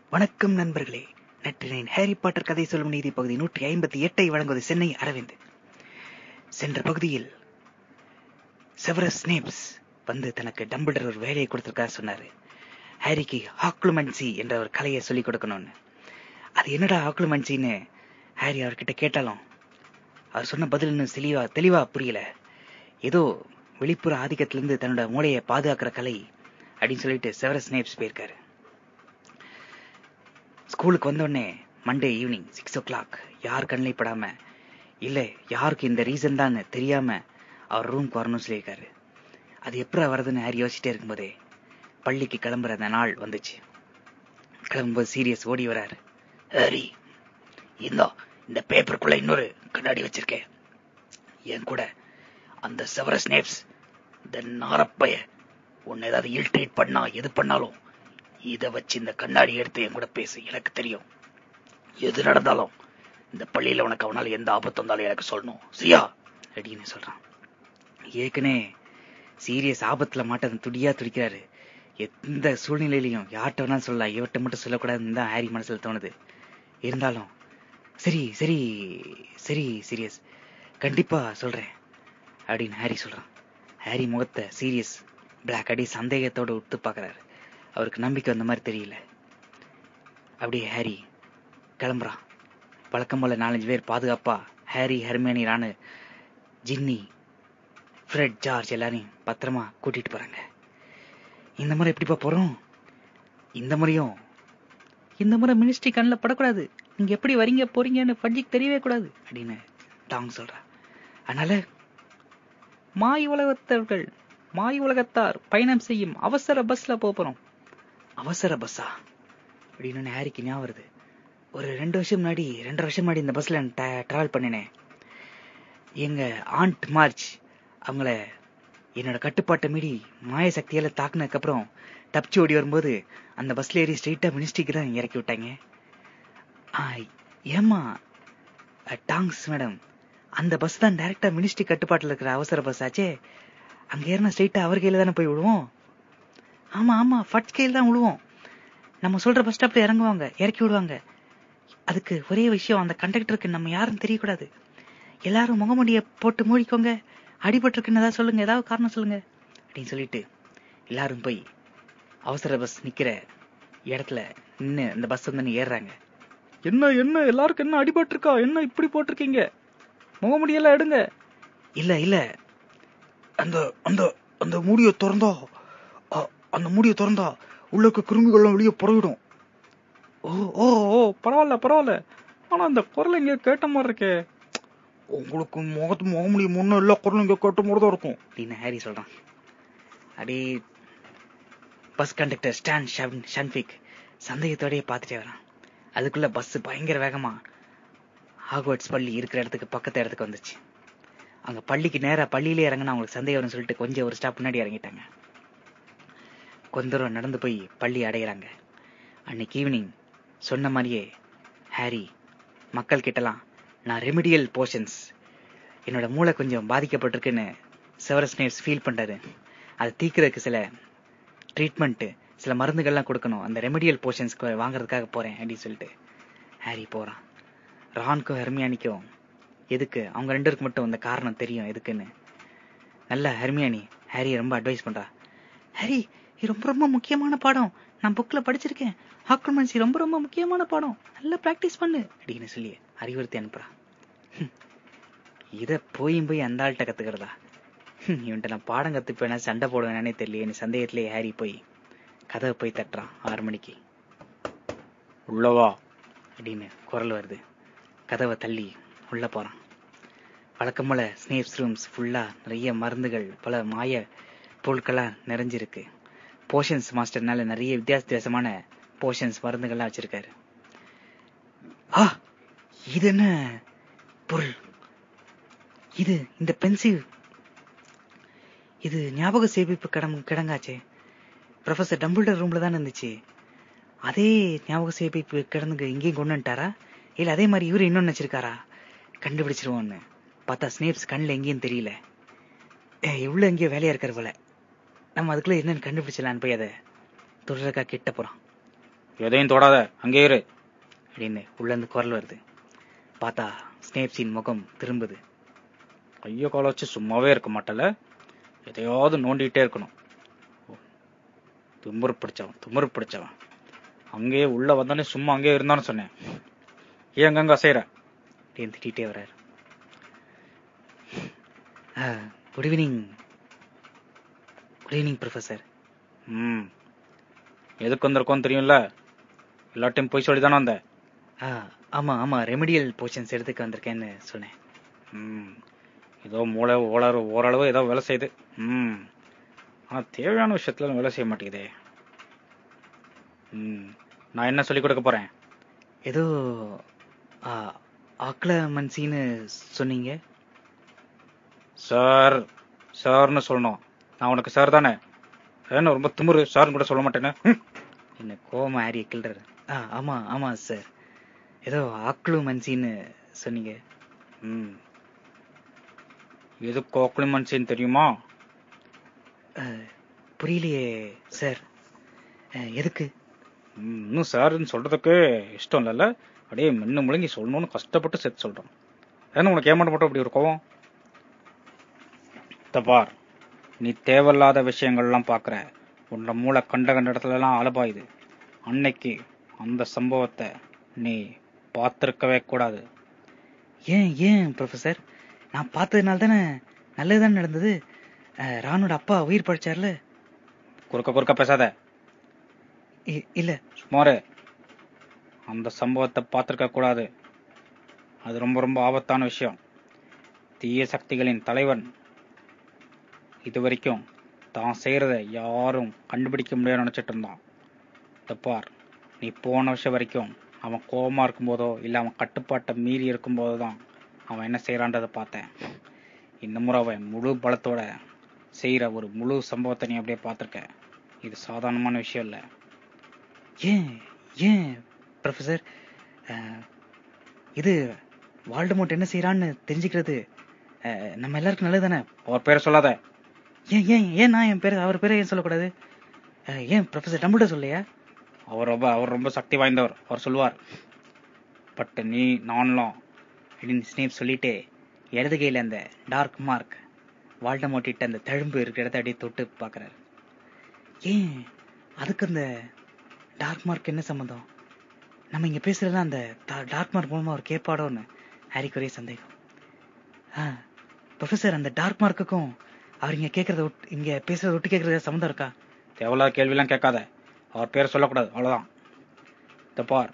வணக்கம் நண்பர்களே நற்றினையின் ஹாரி பாட்டர் கதை சொல்லும் நீதி பகுதி நூற்றி ஐம்பத்தி எட்டை வழங்குவது சென்னை அரவிந்த் சென்ற பகுதியில் செவரஸ் ஸ்னேப்ஸ் வந்து தனக்கு டம்பிள்டர் ஒரு வேலையை கொடுத்திருக்காரு சொன்னாரு ஹாரிக்கு ஆக்ளுமன்சி என்ற ஒரு கலையை சொல்லிக் கொடுக்கணும்னு அது என்னடா ஆக்ளுமன்சின்னு ஹாரி அவர்கிட்ட கேட்டாலும் அவர் சொன்ன பதில் இன்னும் தெளிவா தெளிவா புரியல ஏதோ வெளிப்புற ஆதிக்கத்திலிருந்து தன்னோட மூளையை பாதுகாக்கிற கலை அப்படின்னு சொல்லிட்டு செவரஸ் ஸ்னேப்ஸ் போயிருக்காரு ஸ்கூலுக்கு வந்தோடனே Monday evening six o'clock யார் கண்ணில் படாம இல்ல யாருக்கு இந்த ரீசன் தான் தெரியாம அவர் ரூம்க்கு வரணும்னு சொல்லியிருக்காரு அது எப்படி வருதுன்னு ஹாரி யோசிச்சிட்டே இருக்கும்போதே பள்ளிக்கு கிளம்புற அந்த நாள் வந்துச்சு கிளம்பும்போது சீரியஸ் ஓடி வராரு ஹாரி இந்தோ இந்த பேப்பருக்குள்ள இன்னொரு கண்ணாடி வச்சிருக்கேன் என் கூட அந்த செவர ஸ்னேப்ஸ் இந்த நாரப்பைய உன்னை ஏதாவது இல்ட்ரேட் பண்ணா எது பண்ணாலும் இத வச்சு இந்த கண்ணாடி எடுத்து என் கூட பேசு எனக்கு தெரியும் எது நடந்தாலும் இந்த பள்ளியில உனக்கு அவனால எந்த ஆபத்து வந்தாலும் எனக்கு சொல்லணும் சியா அப்படின்னு சொல்றான் ஏற்கனவே சீரியஸ் ஆபத்துல மாட்ட துடியா துடிக்கிறாரு எந்த சூழ்நிலையிலையும் யார்கிட்ட வேணாலும் சொல்லலாம் இவர்கிட்ட மட்டும் சொல்லக்கூடாதுன்னு தான் ஹாரி மனசுல தோணுது இருந்தாலும் சரி சரி சரி சீரியஸ் கண்டிப்பா சொல்றேன் அப்படின்னு ஹாரி சொல்றான் ஹாரி முகத்தை சீரியஸ் பிளாக் அடி சந்தேகத்தோட உத்து பாக்குறாரு அவருக்கு நம்பிக்கை வந்த மாதிரி தெரியல அப்படியே ஹாரி கிளம்புறான் வழக்கம் போல நாலஞ்சு பேர் பாதுகாப்பா Harry Hermione Ron Ginny Fred George எல்லாரையும் பத்திரமா கூட்டிட்டு போறாங்க இந்த முறை எப்படிப்பா போறோம் இந்த முறையும் இந்த முறை மினிஸ்ட்ரி கண்ணில் படக்கூடாது நீங்க எப்படி வரீங்க போறீங்கன்னு பட்ஜிக்கு தெரியவே கூடாது அப்படின்னு டாங் சொல்றா அதனால மாய் உலகத்தவர்கள் மாய் உலகத்தார் பயணம் செய்யும் அவசர பஸ்ல போறோம் அவசர பஸ்ஸா அப்படின்னு ஹாரிக்கு ஞாபகம் வருது ஒரு ரெண்டு வருஷம் முன்னாடி ரெண்டரை வருஷம் முன்னாடி இந்த பஸ்ல டிராவல் பண்ணினேன் எங்க ஆண்ட் மார்ச் அவங்கள என்னோட கட்டுப்பாட்டை மீறி மாய சக்தியால தாக்குனதுக்கு அப்புறம் தப்பிச்சு ஓடி வரும்போது அந்த பஸ்ல ஏறி ஸ்ட்ரெயிட்டா மினிஸ்ட்ரிக்கு தான் இறக்கி விட்டாங்க ஏமா டாங்ஸ் மேடம் அந்த பஸ் தான் டைரக்டா மினிஸ்ட்ரி கட்டுப்பாட்டுல இருக்கிற அவசர பஸ் ஆச்சே அங்க ஏறினா ஸ்ட்ரெயிட்டா அவர் கையில தானே போய் விடுவோம் ஆமா ஆமா ஃபட் கையில் தான் விடுவோம் நம்ம சொல்ற பஸ் ஸ்டாப்ல இறங்குவாங்க இறக்கி விடுவாங்க அதுக்கு ஒரே விஷயம் அந்த கண்டக்டருக்கு நம்ம யாரும் தெரியக்கூடாது எல்லாரும் முகமுடிய போட்டு மூடிக்கோங்க அடிபட்டிருக்குன்னு ஏதாவது சொல்லுங்க ஏதாவது காரணம் சொல்லுங்க அப்படின்னு சொல்லிட்டு எல்லாரும் போய் அவசர பஸ் நிக்கிற இடத்துல நின்னு அந்த பஸ் வந்து ஏறுறாங்க என்ன என்ன எல்லாருக்கும் என்ன அடிபட்டிருக்கா என்ன இப்படி போட்டிருக்கீங்க முகமுடியெல்லாம் எடுங்க இல்ல இல்ல அந்த அந்த அந்த மூடியை திறந்தா அந்த மூடியை திறந்தா உள்ள இருக்க கிருமிகள்லாம் வெளியே புறவிடும் ஓ ஓ ஓ பரவாயில்ல பரவாயில்ல ஆனா அந்த குரல் இங்க கேட்ட மாதிரி இருக்கே உங்களுக்கு முகத்து முகமுடி முன்ன எல்லா குரலும் இங்க கேட்ட மாதிரி தான் இருக்கும் அப்படின்னு ஹாரி சொல்றான் அடி பஸ் கண்டக்டர் ஸ்டான் ஷன்ஃபிக் சந்தேகத்தோடய பார்த்துட்டே வரான் அதுக்குள்ள பஸ் பயங்கர வேகமா ஹாக்வர்ட்ஸ் பள்ளி இருக்கிற இடத்துக்கு பக்கத்து இடத்துக்கு வந்துச்சு அங்க பள்ளிக்கு நேரா பள்ளியிலே இறங்கினா அவங்களுக்கு சந்தேகம் வரும்னு சொல்லிட்டு கொஞ்சம் ஒரு ஸ்டாப் முன்னாடி இறங்கிட்டாங்க கொஞ்ச தூரம் நடந்து போய் பள்ளி அடையிறாங்க அன்னைக்கு ஈவினிங் சொன்ன மாதிரியே ஹாரி மக்கள் கிட்டலாம் நான் ரெமிடியல் போர்ஷன்ஸ் என்னோட மூளை கொஞ்சம் பாதிக்கப்பட்டிருக்குன்னு செவரஸ் நேர்ஸ் ஃபீல் பண்றாரு அதை தீக்கிறதுக்கு சில ட்ரீட்மெண்ட் சில மருந்துகள்லாம் கொடுக்கணும் அந்த ரெமிடியல் போர்ஷன்ஸ்க்கு வாங்குறதுக்காக போறேன் அப்படின்னு சொல்லிட்டு ஹாரி போறான் ரான்க்கும் ஹெர்மியானிக்கும் எதுக்கு அவங்க ரெண்டு பேருக்கு மட்டும் இந்த காரணம் தெரியும் எதுக்குன்னு நல்ல ஹெர்மியானி ஹாரி ரொம்ப அட்வைஸ் பண்றா ஹாரி இது ரொம்ப ரொம்ப முக்கியமான பாடம் நான் புக்ல படிச்சிருக்கேன் ஆக்ரமன்சி ரொம்ப ரொம்ப முக்கியமான பாடம் நல்லா பிராக்டிஸ் பண்ணு அப்படின்னு சொல்லி அறிவுறுத்தி அனுப்புறா இத போயும் போய் அந்த ஆள்கிட்ட கத்துக்கிறதா இவன்ட்ட நான் பாடம் கத்துப்பேனா சண்டை போடுவேனே தெரியலையே சந்தேகத்திலேயே ஹாரி போய் கதவை போய் தட்டுறான் ஆறு மணிக்கு உள்ளவா அப்படின்னு குரல் வருது கதவை தள்ளி உள்ள போறான் வழக்கம் போல ஸ்னேப்ஸ் ரூம்ஸ் ஃபுல்லா நிறைய மருந்துகள் பல மாய பொருட்கள்லாம் நிறைஞ்சிருக்கு போஷன்ஸ் மாஸ்டர்னால நிறைய வித்தியாச வித்தியாசமான போஷன்ஸ் மருந்துகள்லாம் வச்சிருக்காரு ஆ இது என்ன பொருள் இது இந்த பென்சில் இது ஞாபக சேமிப்பு கடம் கிடங்காச்சே ப்ரொஃபசர் டம்பிள்டர் ரூம்ல தான் இருந்துச்சு அதே ஞாபக சேமிப்பு கிடந்துங்க இங்கேயும் கொண்டு வந்துட்டாரா இல்ல அதே மாதிரி இவரு இன்னொன்னு வச்சிருக்காரா கண்டுபிடிச்சிருவோன்னு பார்த்தா ஸ்னேப்ஸ் கண்ணில் எங்கேயும் தெரியல எவ்வளவு எங்கேயோ வேலையா இருக்காரு போல நம்ம அதுக்குள்ள என்னன்னு கண்டுபிடிச்சலான்னு போய் அதை தொடர்க்கா கிட்ட போறான் எதையும் தொடாத அங்கே இரு அப்படின்னு உள்ள இருந்து குரல் வருது பார்த்தா ஸ்னேப்ஸின் முகம் திரும்புது கைய கால வச்சு சும்மாவே இருக்க மாட்டல எதையாவது நோண்டிட்டே இருக்கணும் தும்புறு பிடிச்சவன் தும்புறு பிடிச்சவன் அங்கேயே உள்ள வந்தானே சும்மா அங்கேயே இருந்தான்னு சொன்னேன் ஏன் அங்கங்க அசைற அப்படின்னு திட்டிகிட்டே வர்றாரு good evening good evening professor ம் எதுக்கு வந்திருக்கோன்னு தெரியும்ல எல்லாத்தையும் போய் சொல்லி தானே வந்த ஆ ஆமா ஆமா ரெமிடியல் போர்ஷன்ஸ் எடுத்துக்க வந்திருக்கேன்னு சொன்னேன் ம் ஏதோ மூளை ஓளறு ஓரளவு ஏதோ வேலை செய்யுது ம் ஆனா தேவையான விஷயத்துல வேலை செய்ய மாட்டேங்குதே ம் நான் என்ன சொல்லி கொடுக்க போறேன் ஏதோ ஆக்லமன்சின்னு சொன்னீங்க சார் சார்னு சொல்லணும் நான் உனக்கு சார் தானே ஏன்னா ரொம்ப திமிரு சார்னு கூட சொல்ல மாட்டேன்னு ம். என்ன கோம ஆரிய கில்றாரு ஆ ஆமா ஆமா சார் ஏதோ ஆக்லுமன்சின்னு சொன்னீங்க ம் எது கோக்லிமன்சின்னு தெரியுமா ஆ, புரியலையே சார் ஆ, எதுக்கு ம், இன்னும் சார்னு சொல்றதுக்கு இஷ்டம் இல்லைல்ல அப்படியே மென்னு முழுங்கி சொல்லணும்னு கஷ்டப்பட்டு சேர்த்து சொல்றோம் ஏன்னா உனக்கு ஏமாட்ட மட்டும் அப்படி ஒரு கோவம் இத பார் நீ தேவையில்லாத விஷயங்கள்லாம் பார்க்குற உன்னோட மூளை கண்ட கண்ட இடத்துல எல்லாம் அலபாயுது அன்னைக்கு அந்த சம்பவத்தை நீ பார்த்திருக்கவே கூடாது ஏன் ஏன் ப்ரொஃபசர் நான் பார்த்ததுனால தானே நல்லதுதானே நடந்தது ஆ, ராணோட அப்பா உயிர் பழிச்சார்ல குறுக்க குறுக்க பேசாத இ- இல்ல சுமாரு அந்த சம்பவத்தை பார்த்திருக்க கூடாது அது ரொம்ப ரொம்ப ஆபத்தான விஷயம் தீய சக்திகளின் தலைவன் இதுவரைக்கும் தான் செய்யறத யாரும் கண்டுபிடிக்க முடியாது நினைச்சிட்டு இருந்தான் இத பார் நீ போன வருஷம் வரைக்கும் அவன் கோவமா இருக்கும்போதோ இல்ல அவன் கட்டுப்பாட்டை மீறி இருக்கும்போதோ தான் அவன் என்ன செய்யறான்றதை பார்த்தேன் இந்த முறை அவன் முழு பலத்தோட செய்யற ஒரு முழு சம்பவத்தை நீ அப்படியே பார்த்திருக்க இது சாதாரணமான விஷயம் இல்லை ஏன் ஏன் ப்ரொஃபசர் அஹ், இது வால்டமோட் என்ன செய்யறான்னு தெரிஞ்சுக்கிறது அஹ், நம்ம எல்லாருக்கும் நல்லது தானே அவர் பேரை சொல்லாத ஏன் ஏன் ஏன் நான் என் பேர் அவர் பேரை ஏன் சொல்லக்கூடாது அஹ், ஏன் ப்ரொஃபசர் டம்பிள்டர் சொல்லையா அவர் ரொம்ப அவர் ரொம்ப சக்தி வாய்ந்தவர் அவர் சொல்லுவார் பட் நீ நான்லாம் அப்படின்னு ஸ்னேப் சொல்லிட்டு இடது கையில அந்த டார்க் மார்க் வால்டமோட்டிட்ட அந்த தழும்பு இருக்கிற இடத்த அப்படியே தொட்டு பார்க்கறாரு ஏன் அதுக்கு அந்த டார்க் மார்க் என்ன சம்மந்தம் நம்ம இங்க பேசுறதுலாம் அந்த டார்க் மார்க் மூலமா ஒரு கேட்பாடோன்னு ஹாரிக்கு ஒரே சந்தேகம் ஆ ப்ரொஃபசர் அந்த டார்க் மார்க்குக்கும் அவர் இங்க கேட்கறத விட்டு- இங்க பேசுறத விட்டு கேட்கறது சம்மந்தம் இருக்கா தேவையில்லாத கேள்வியெல்லாம் கேட்காத அவர் பேரை சொல்லக்கூடாது அவ்வளவுதான் இத பார்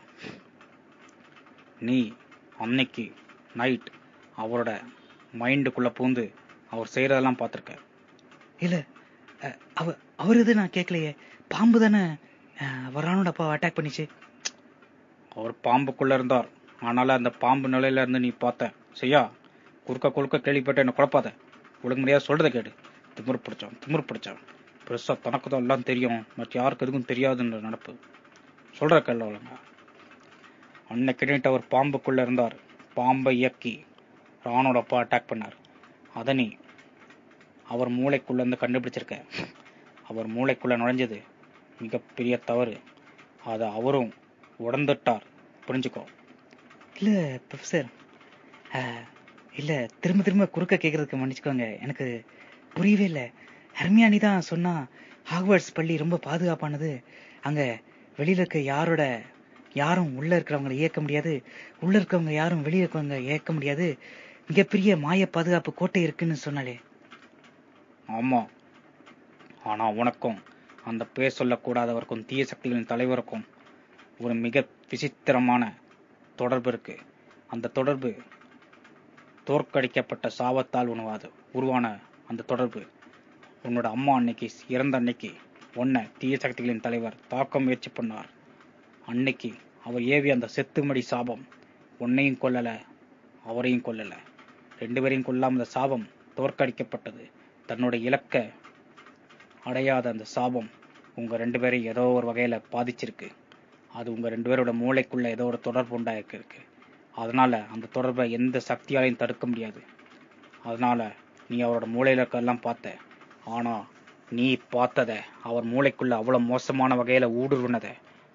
நீ அன்னைக்கு நைட் அவரோட மைண்டுக்குள்ள பூந்து அவர் செய்யறதெல்லாம் பார்த்திருக்க இல்ல அஹ், அவ அவர் இது நான் கேட்கலையே பாம்பு தானே வரானோட அப்பாவை அட்டாக் பண்ணிச்சு அவர் பாம்புக்குள்ள இருந்தார் ஆனால அந்த பாம்பு நிலையில இருந்து நீ பார்த்த செய்யா குறுக்க குறுக்க கேள்விப்பட்டு என்ன குழப்பாத ஒழுங்கு முடியாது சொல்றத கேடு திமிரு பிடிச்சவன் திமிரு பிடிச்சவன் பெருசா தனக்கு தான் எல்லாம் தெரியும் மற்ற யாருக்கு எதுக்கும் தெரியாதுன்ற நடப்பு சொல்ற கேள்வி ஒழுங்க அன்னைக்கு night அவர் பாம்புக்குள்ள இருந்தார் பாம்பை இயக்கி ராணோட அப்பா அட்டாக் பண்ணார் அதை நீ அவர் மூளைக்குள்ள இருந்து கண்டுபிடிச்சிருக்க அவர் மூளைக்குள்ள நுழைஞ்சது மிகப்பெரிய தவறு அதை அவரும் உடந்துட்டார் புரிஞ்சுக்கோ இல்ல ப்ரொஃபசர் இல்ல திரும்ப திரும்ப குறுக்க கேக்குறதுக்கு மன்னிச்சுக்கோங்க எனக்கு புரியவே இல்ல ஹெர்மியானி தான் சொன்னா ஹாக்வர்ட்ஸ் பள்ளி ரொம்ப பாதுகாப்பானது அங்க வெளியில இருக்க யாரோட யாரும் உள்ள இருக்கிறவங்களை இயக்க முடியாது உள்ள இருக்கவங்க யாரும் வெளியே இருக்கவங்க இயக்க முடியாது மிகப்பெரிய மாய பாதுகாப்பு கோட்டை இருக்குன்னு சொன்னாலே ஆமா ஆனா உனக்கும் அந்த பேர் சொல்லக்கூடாதவருக்கும் தீய சக்திகளின் தலைவருக்கும் ஒரு மிக விசித்திரமான தொடர்பு இருக்கு அந்த தொடர்பு தோற்கடிக்கப்பட்ட சாபத்தால் உணவாது உருவான அந்த தொடர்பு உன்னோட அம்மா அன்னைக்கு இறந்த அன்னைக்கு உன்னை தீய சக்திகளின் தலைவர் தாக்க முயற்சி பண்ணார் அன்னைக்கு அவர் ஏவிய அந்த செத்துமடி சாபம் உன்னையும் கொல்லல அவரையும் கொல்லல ரெண்டு பேரையும் கொல்லாம அந்த சாபம் தோற்கடிக்கப்பட்டது தன்னோட இலக்க அடையாத அந்த சாபம் உங்க ரெண்டு பேரையும் ஏதோ ஒரு வகையில பாதிச்சிருக்கு அது உங்க ரெண்டு பேரோட மூளைக்குள்ள ஏதோ ஒரு தொடர்பு உண்டாயிருக்கு இருக்கு அதனால அந்த தொடர்பை எந்த சக்தியாலையும் தடுக்க முடியாது அதனால நீ அவரோட மூளையில இருக்கலாம் பார்த்த ஆனா நீ பார்த்தத அவர் மூளைக்குள்ள அவ்வளவு மோசமான வகையில ஊடுருவினத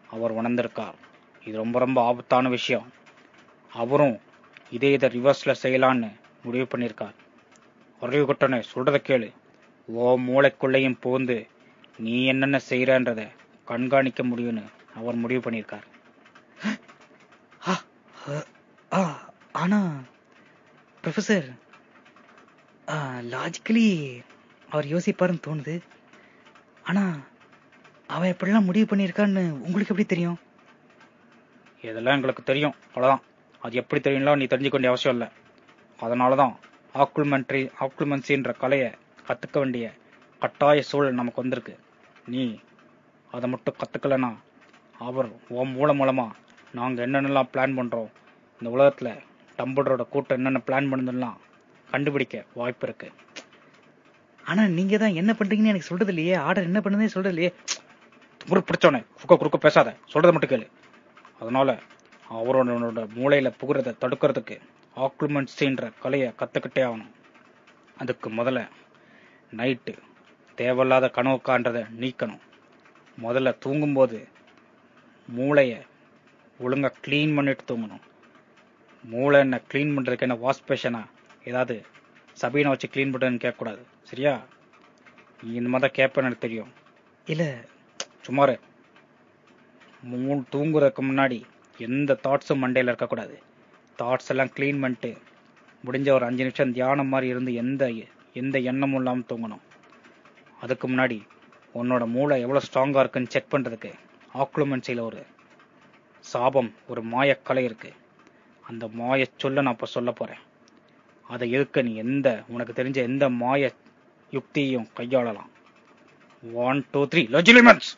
அவர் உணர்ந்திருக்கார் இது ரொம்ப ரொம்ப ஆபத்தான விஷயம் அவரும் இதே இதை ரிவர்ஸ்ல செய்யலான்னு முடிவு பண்ணியிருக்கார் அறிவு கட்டணே சொல்றத கேளு ஓ மூளைக்குள்ளேயும் புகுந்து நீ என்னென்ன செய்யறன்றத கண்காணிக்க முடியும்னு அவர் முடிவு பண்ணியிருக்கார் ஆ, அ, ஆ, ஆனா ப்ரொஃபசர் லாஜிக்கலி அவர் யோசிப்பாருன்னு தோணுது ஆனா அவன் எப்படிலாம் முடிவு பண்ணியிருக்கான்னு உங்களுக்கு எப்படி தெரியும் இதெல்லாம் எங்களுக்கு தெரியும் அவ்வளவுதான் அது எப்படி தெரியும்லாம் நீ தெரிஞ்சுக்க வேண்டிய அவசியம் இல்லை அதனாலதான் ஆக்குல்மெண்ட்ரி ஆக்குல்மென்சின்ற கலையை கத்துக்க வேண்டிய கட்டாய சூழல் நமக்கு வந்திருக்கு நீ அதை மட்டும் கத்துக்கலனா அவர் உன் மூலம் மூலமா நாங்க என்னென்னலாம் பிளான் பண்றோம் இந்த உலகத்துல டம்பிளரோட கூட்டம் என்னென்ன பிளான் பண்ணுதுலாம் கண்டுபிடிக்க வாய்ப்பு இருக்கு ஆனா நீங்க தான் என்ன பண்றீங்கன்னு எனக்கு சொல்றது இல்லையே ஆர்டர் என்ன பண்ணுதுன்னு சொல்றது இல்லையே துமுறு பிடிச்சவனே குறுக்க குறுக்க பேசாத சொல்றதை மட்டும் கேளு அதனால அவரோட மூளையில புகுறத தடுக்கிறதுக்கு ஆக்குமெண்ட்ஸ்ன்ற கலையை கத்துக்கிட்டே ஆகணும் அதுக்கு முதல்ல நைட்டு தேவையில்லாத கனவு காண்றதை நீக்கணும் முதல்ல தூங்கும்போது மூளைய ஒழுங்கா க்ளீன் பண்ணிட்டு தூங்கணும் மூளை என்ன க்ளீன் பண்றதுக்கு என்ன வாஷ் பேஷனா ஏதாவது சபீனை வச்சு க்ளீன் பண்றதுன்னு கேட்கக்கூடாது சரியா நீ இந்த மாதிரி தான் கேட்பேன்னு எனக்கு தெரியும் இல்ல சுமார் மூணு தூங்குறதுக்கு முன்னாடி எந்த தாட்ஸும் மண்டையில இருக்கக்கூடாது தாட்ஸ் எல்லாம் க்ளீன் பண்ணிட்டு முடிஞ்ச ஒரு அஞ்சு நிமிஷம் தியானம் மாதிரி இருந்து எந்த எந்த எண்ணமும் இல்லாமல் தூங்கணும் அதுக்கு முன்னாடி உன்னோட மூளை எவ்வளவு ஸ்ட்ராங்கா இருக்குன்னு செக் பண்றதுக்கு ஆக்ளுமென்சில ஒரு சாபம் ஒரு மாயக்கலை இருக்கு அந்த மாய சொல்ல நான் இப்ப சொல்ல போறேன் அதை எதுக்க நீ எந்த உனக்கு தெரிஞ்ச எந்த மாய யுக்தியையும் கையாளலாம் ஒன் டூ த்ரீ லெஜிலிமெண்ட்ஸ்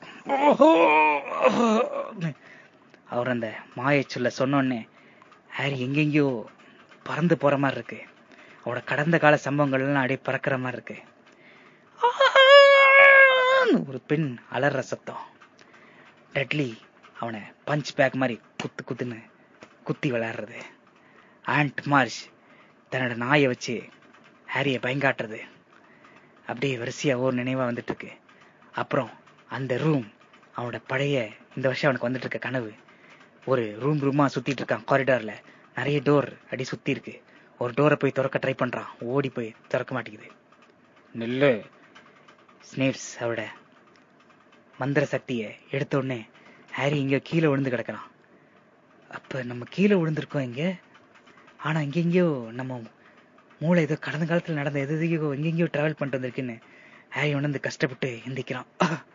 அவர் அந்த மாயை சொல்ல சொன்னோடனே ஹாரி எங்கெங்கயோ பறந்து போற மாதிரி இருக்கு அவரோட கடந்த கால சம்பவங்கள் எல்லாம் அப்படியே பறக்கிற மாதிரி இருக்கு ஆன்னு ஒரு பெண் அலற சத்தம் டட்லி அவனை பஞ்ச் பேக் மாதிரி குத்து குத்துன்னு குத்தி விளையாடுறது ஆண்ட் மார்ஷ் தன்னோட நாயை வச்சு ஹாரியை பயங்காட்டுறது அப்படியே வரிசையா ஒரு நினைவா வந்துட்டு இருக்கு அப்புறம் அந்த ரூம் அவனோட பழைய இந்த வருஷம் அவனுக்கு வந்துட்டு இருக்க கனவு ஒரு ரூம் ரூமா சுத்திட்டு இருக்கான் காரிடார்ல நிறைய டோர் அடி சுத்தி இருக்கு ஒரு டோரை போய் திறக்க ட்ரை பண்றான் ஓடி போய் திறக்க மாட்டேங்குது நெல்லு ஸ்னேப்ஸ் அவரோட மந்திர சக்தியை எடுத்த உடனே ஹாரி இங்க கீழே விழுந்து கிடக்குறான் அப்ப நம்ம கீழே விழுந்திருக்கோம் இங்க ஆனா இங்க எங்கேயோ நம்ம மூளை ஏதோ கடந்த காலத்துல நடந்த எது எதையோ எங்கெங்கயோ டிராவல் பண்ணிட்டு வந்திருக்குன்னு ஹாரி உணர்ந்து கஷ்டப்பட்டு எந்திக்கிறான்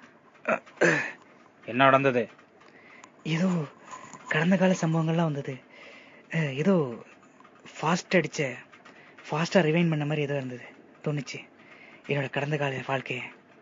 என்ன நடந்தது ஏதோ கடந்த கால சம்பவங்கள்லாம் வந்தது அஹ், ஏதோ ஃபாஸ்ட் அடிச்ச ஃபாஸ்டா ரிவைன் பண்ண மாதிரி ஏதோ இருந்தது தோணுச்சு என்னோட கடந்த கால வாழ்க்கைய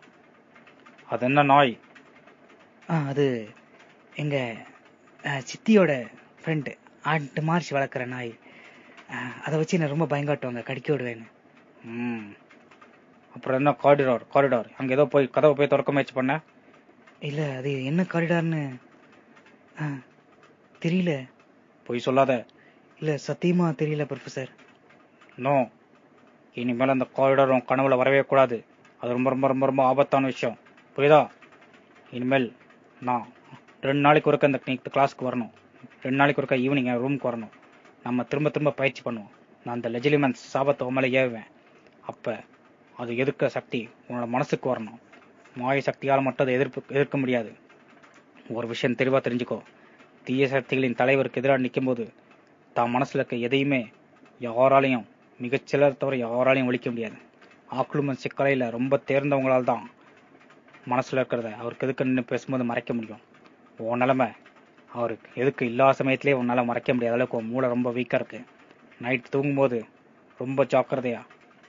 அது என்ன நாய் ஆ அது எங்க அஹ், சித்தியோட ஃப்ரெண்டு ஆண்டு மார்ச் வளர்க்குற நாய் அஹ், அதை வச்சு என்ன ரொம்ப பயங்காட்டுவாங்க கடிக்க விடுவேன்னு ம் அப்புறம் என்ன காரிடார் காரிடார் அங்க ஏதோ போய் கதவை போய் திறக்க முயற்சி பண்ண இல்ல அது என்ன காரிடார்னு அஹ், தெரியல போய் சொல்லாத இல்ல சத்தியமா தெரியல ப்ரொஃபசர் நோ இனிமேல் அந்த காரிடார் உன் கனவுல வரவே கூடாது அது ரொம்ப ரொம்ப ரொம்ப ரொம்ப ஆபத்தான விஷயம் புரியுதா இனிமேல் நான் ரெண்டு நாளைக்கு ஒருக்க இந்த நீ கிளாஸ்க்கு வரணும் ரெண்டு நாளைக்கு ஒருக்க ஈவினிங் என் ரூமுக்கு வரணும் நம்ம திரும்ப திரும்ப பயிற்சி பண்ணுவோம் நான் அந்த லெஜிலிமெண்ட்ஸ் சாபத்தை உன் மேலே ஏவுவேன் அப்ப அது எதிர்க்க சக்தி உன்னோட மனசுக்கு வரணும் மாய சக்தியால் மட்டும் அதை எதிர்ப்பு எதிர்க்க முடியாது ஒரு விஷயம் தெளிவா தெரிஞ்சுக்கோ தீய சக்திகளின் தலைவருக்கு எதிராக நிக்கும்போது தான் மனசுல இருக்க எதையுமே யாராலையும் மிகச்சிலர் தவிர யாராலையும் ஒழிக்க முடியாது ஆக்ளுமன் சிக்கலையில ரொம்ப தேர்ந்தவங்களால் தான் மனசுல இருக்கிறத அவருக்கு எதுக்கு நின்று பேசும்போது மறைக்க முடியும் உன் நிலைமை அவருக்கு எதுக்கு இல்லாத சமயத்திலே உன்னால மறைக்க முடியாத அளவுக்கு உன் மூளை ரொம்ப வீக்கா இருக்கு நைட் தூங்கும்போது ரொம்ப ஜாக்கிரதையா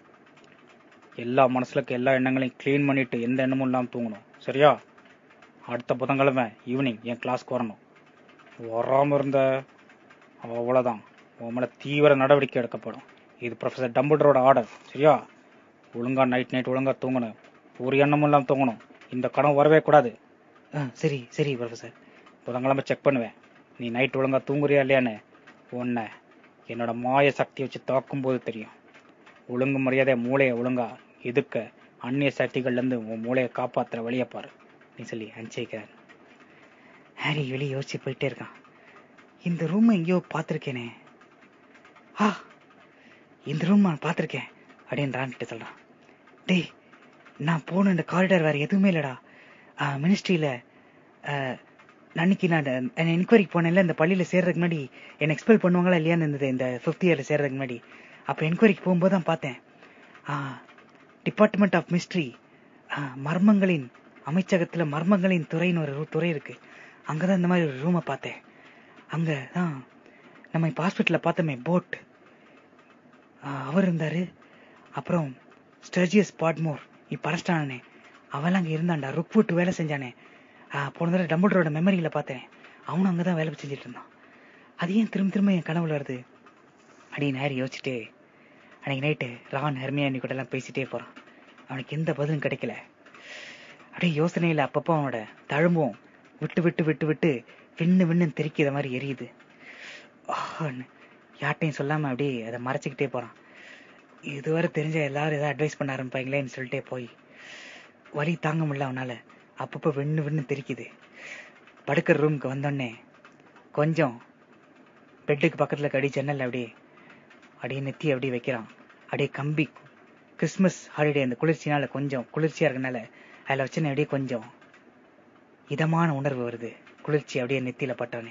எல்லா மனசுல இருக்க எல்லா எண்ணங்களையும் க்ளீன் பண்ணிட்டு எந்த எண்ணமும் இல்லாம தூங்கணும் சரியா அடுத்த புதன்கிழமை ஈவினிங் என் கிளாஸ்க்கு வரணும் வராம இருந்த அவ்வளவுதான் உன் மேல தீவிர நடவடிக்கை எடுக்கப்படும் இது ப்ரொஃபசர் டம்பிள்டரோட ஆர்டர் சரியா ஒழுங்கா நைட் நைட் ஒழுங்கா தூங்கணும் ஒரு எண்ணமும் இல்லாம தூங்கணும் இந்த கனவு வரவே கூடாது ஆ சரி சரி ப்ரொஃபசர் புதன்கிழமை செக் பண்ணுவேன் நீ நைட் ஒழுங்கா தூங்குறியா இல்லையான்னு உன்னை என்னோட மாய சக்தி வச்சு தாக்கும் போது தெரியும் ஒழுங்கு மரியாதை மூளையை ஒழுங்கா எதுக்க அந்நிய சக்திகள்ல இருந்து உன் மூளையை காப்பாத்துற வழியை பாரு நீ சொல்லி அனுப்பிச்சிருக்கிறார் ஹாரி வெளியே யோசிச்சு போயிட்டே இருக்கான் இந்த ரூம் எங்கேயோ பார்த்துருக்கேனே ஆ இந்த ரூம் நான் பார்த்துருக்கேன் அப்படின்னு ரான் கிட்ட சொல்றான் டேய் நான் போன இந்த காரிடார் வேற எதுவுமே இல்லடா மினிஸ்ட்ரியில அன்னைக்கு நான் என்கொயரிக்கு போனேன்ல இந்த பள்ளியில சேர்றதுக்கு முன்னாடி என்ன எக்ஸ்பெல் பண்ணுவாங்களா இல்லையான்னு இருந்தது இந்த ஃபிஃப்த் இயர்ல சேர்றதுக்கு முன்னாடி அப்ப என்கொயரிக்கு போகும்போது தான் பார்த்தேன் டிபார்ட்மெண்ட் ஆஃப் மிஸ்ட்ரி மர்மங்களின் அமைச்சகத்துல மர்மங்களின் துறைன்னு ஒரு ரு- துறை இருக்கு அங்கதான் இந்த மாதிரி ஒரு ரூமை பார்த்தேன் அங்க தான் நம்ம இப்போ ஹாஸ்பிட்டல்ல பார்த்தோமே போட் அவர் இருந்தாரு அப்புறம் ஸ்டர்ஜியஸ் பாட்மோர் இப்ப அரஸ்டானே அவெல்லாம் அங்க இருந்தான்டா ருக்வுட் வேலை செஞ்சானே ஆ, போன தடவை டம்பிள்டரோட மெமரியில பார்த்தேன் அவனும் அங்கதான் வேலை செஞ்சுட்டு இருந்தான் அது ஏன் திரும்ப திரும்ப என் கனவுல வருது அப்படின்னு ஹாரி யோசிச்சுட்டு அன்னைக்கு நைட்டு ரான் ஹெர்மியானி கூட எல்லாம் பேசிட்டே போறான் அவனுக்கு எந்த பதிலும் கிடைக்கல அப்படியே யோசனையில அப்பப்போ அவனோட தழும்பும் விட்டு விட்டு விட்டு விட்டு விண்ணு விண்ணு தெரிக்கிற மாதிரி எரியுது ஆன்னு யார்ட்டையும் சொல்லாம அப்படியே அதை மறைச்சுக்கிட்டே போறான் இதுவரை தெரிஞ்ச எல்லாரும் ஏதாவது அட்வைஸ் பண்ண ஆரம்பிப்பாங்களேன்னு சொல்லிட்டே போய் வலி தாங்க முடியல அவனால அப்பப்போ வெண்ணு வெண்ணு தெரிக்குது படுக்கிற ரூமுக்கு வந்தோடனே கொஞ்சம் பெட்டுக்கு பக்கத்துல கடி ஜன்னல் அப்படியே அப்படியே நெத்தி அப்படியே வைக்கிறான் அப்படியே கம்பி கிறிஸ்மஸ் ஹாலிடே அந்த குளிர்ச்சினால கொஞ்சம் குளிர்ச்சியா இருக்கனால அதுல வச்சுன்னு அப்படியே கொஞ்சம் இதமான உணர்வு வருது குளிர்ச்சி அப்படியே நெத்தியில பட்டோன்னே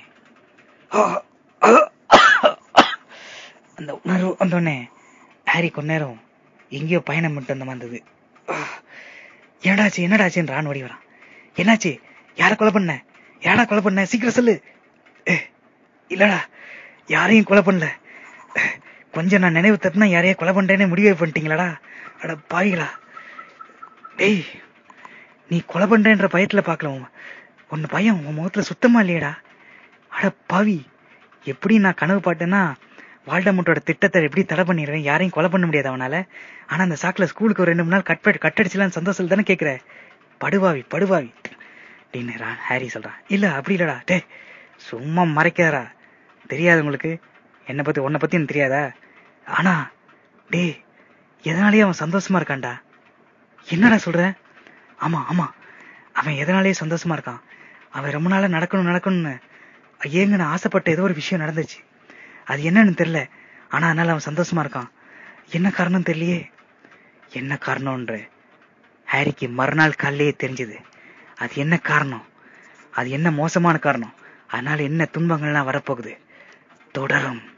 அந்த உணர்வு வந்தோடனே ஹாரி கொஞ்ச நேரம் எங்கேயோ பயணம் மட்டும் வந்த மாதிரி இருந்தது என்னடாச்சு என்னடாச்சுன்னு ரான் ஓடி வரான் என்னாச்சு யார கொலை பண்ண யாரா கொலை பண்ண சீக்கிரம் சொல்லு "ஏ, இல்லடா யாரையும் கொலை பண்ணல "ஏ, கொஞ்சம் நான் நினைவு தப்புனா யாரையா கொலை பண்றேன்னு முடிவே பண்ணிட்டீங்களாடா அட பாவிகளா டேய் நீ கொலை பண்றேன்ற பயத்துல பார்க்கல உன் உன் பயம் உன் முகத்துல சுத்தமா இல்லையடா அட பாவி எப்படி நான் கனவு பாட்டேன்னா வால்டமோட்டோட திட்டத்தை எப்படி தடை பண்ணிடுவேன் யாரையும் கொலை பண்ண முடியாது அவனால ஆனா அந்த சாக்குல ஸ்கூலுக்கு ஒரு ரெண்டு மூணு நாள் கட் கட்டடிச்சலாம் சந்தோஷம் தானே கேக்குற படுவாவி படுவாவி அப்படின்னு ரா- ஹாரி சொல்றான் இல்ல அப்படி இல்லடா டே சும்மா மறைக்காதடா தெரியாது உங்களுக்கு என்னை பத்தி உன்னை பத்தி எனக்கு தெரியாதா ஆனா டேய் எதனாலயே அவன் சந்தோஷமா இருக்கான்டா என்னடா சொல்ற ஆமா ஆமா அவன் எதனாலயே சந்தோஷமா இருக்கான் அவன் ரொம்ப நாளா நடக்கணும் நடக்கணும்னு ஏங்க நான் ஆசைப்பட்ட ஏதோ ஒரு விஷயம் நடந்துச்சு அது என்னன்னு தெரியல ஆனா அதனால அவன் சந்தோஷமா இருக்கான் என்ன காரணம் தெரியலையே என்ன காரணம்ன்ற ஹாரிக்கு மறுநாள் காலையிலேயே தெரிஞ்சது அது என்ன காரணம் அது என்ன மோசமான காரணம் அதனால என்ன துன்பங்கள்லாம் வரப்போகுது தொடரும்